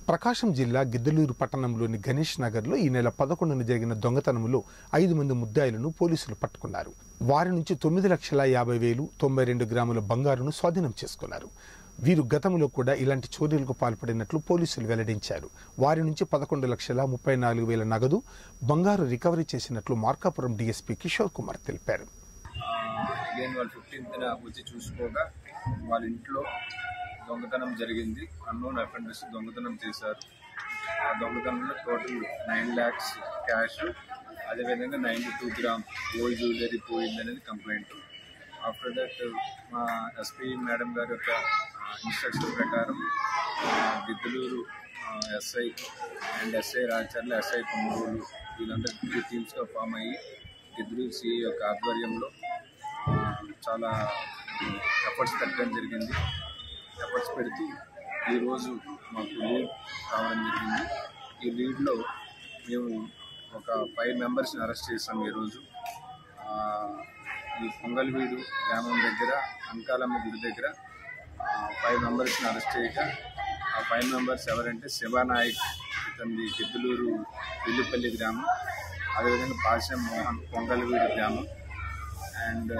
ప్రకాశం జిల్లా గిద్దలూరు పట్టణంలోని గణేష్ నగర్లో ఈ నెల పదకొండున జరిగిన దొంగతనంలో ఐదు మంది ముద్దాయిలను పోలీసులు పట్టుకున్నారు వారి నుంచి తొమ్మిది లక్షల యాభై వేలు తొంభై రెండు గ్రాముల బంగారును స్వాధీనం చేసుకున్నారు వీరు గతంలో కూడా ఇలాంటి చోరీలకు పాల్పడినట్లు పోలీసులు వెల్లడించారు వారి నుంచి పదకొండు లక్షల ముప్పై నాలుగు వేల నగదు బంగారు రికవరీ చేసినట్లు మార్కాపురం డీఎస్పీ కిషోర్ కుమార్ తెలిపారు అగైన్ వాళ్ళు ఫిఫ్టీన్త్న వచ్చి చూసుకోగా వాళ్ళ ఇంట్లో దొంగతనం జరిగింది అన్నోన్ అఫెండర్స్ దొంగతనం చేశారు ఆ దొంగతనంలో టోటల్ నైన్ ల్యాక్స్ క్యాష్ అదేవిధంగా ninety two gram gold jewellery పోయింది అనేది కంప్లైంట్ ఆఫ్టర్ దట్ మా ఎస్పీ మేడం గారి యొక్క ఇన్స్ట్రక్షన్ ప్రకారం ఆ, Giddaluru SI and SI Racherla SI Kommuru వీళ్ళందరూ త్రీ టీమ్స్గా ఫామ్ అయ్యి గిద్దలూరు సిఐ యొక్క ఆధ్వర్యంలో ఆ, చాలా ఎఫర్ట్స్ పెట్టడం జరిగింది ఎఫర్ట్స్ పెడుతూ ఈరోజు మాకు లీడ్ రావడం జరిగింది ఈ లీడ్లో మేము ఒక ఫైవ్ మెంబర్స్ని అరెస్ట్ చేసాం ఈరోజు ఆ, ఈ పొంగల్వీడు గ్రామం దగ్గర అంకాలమ్మ గుడి దగ్గర ఫైవ్ మెంబర్స్ని అరెస్ట్ చేయగా ఆ ఫైవ్ మెంబర్స్ ఎవరంటే శివానాయక్ ఇతని గిద్దలూరు విల్లుపల్లి గ్రామం అదేవిధంగా పాశం మోహన్ పొంగల్వీడు గ్రామం అండ్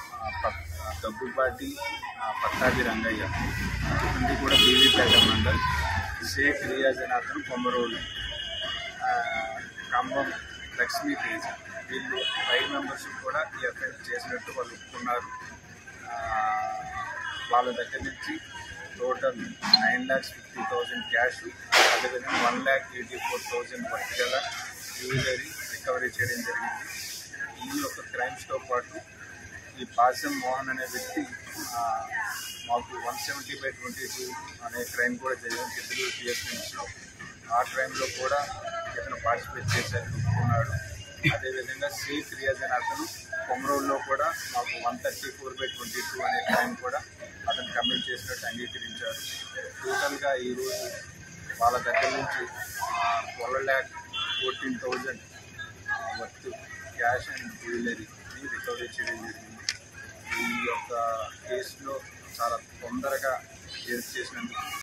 దగ్గుబాటి పట్టాభి రంగయ్య ఇతని కూడా బీవీపేట మండల్ షేక్ రియాజ్ అని అతను కొమ్మరోలు ఆ, ఖమ్మం లక్ష్మీ తేజ వీళ్ళు ఫైవ్ మెంబర్స్ కూడా ఈ అఫెన్స్ చేసినట్టు వాళ్ళు ఒప్పుకున్నారు ఆ, వాళ్ళ దగ్గర నుంచి total nine lakhs fifty thousand cash అదేవిధంగా one lakh eighty four thousand worth గల జ్యువెలరీ రికవరీ చేయడం జరిగింది ఈ యొక్క క్రైమ్స్తో పాటు ఈ పాసం మోహన్ అనే వ్యక్తి ఆ, మాకు one seventy by twenty two అనే క్రైమ్ కూడా జరిగింది చిత్తూరు పిఎస్ నుంచి ఆ క్రైమ్లో కూడా ఇతను పార్టిసిపేట్ చేశారు ఒప్పుకున్నాడు అదేవిధంగా సేఫ్ రియాజ్ అనే అతను కొమరోల్లో కూడా మాకు one thirty four by twenty two అనే క్రైమ్ కూడా అతను కమిట్ చేసినట్టు అంగీకరించారు టోటల్గా ఈరోజు వాళ్ళ దగ్గర నుంచి twelve lakh fourteen thousand worth cash and జ్యువెలరీని రికవరీ చేయడం జరిగింది ఈ యొక్క కేసులో చాలా తొందరగా కేసు చేసినందుకు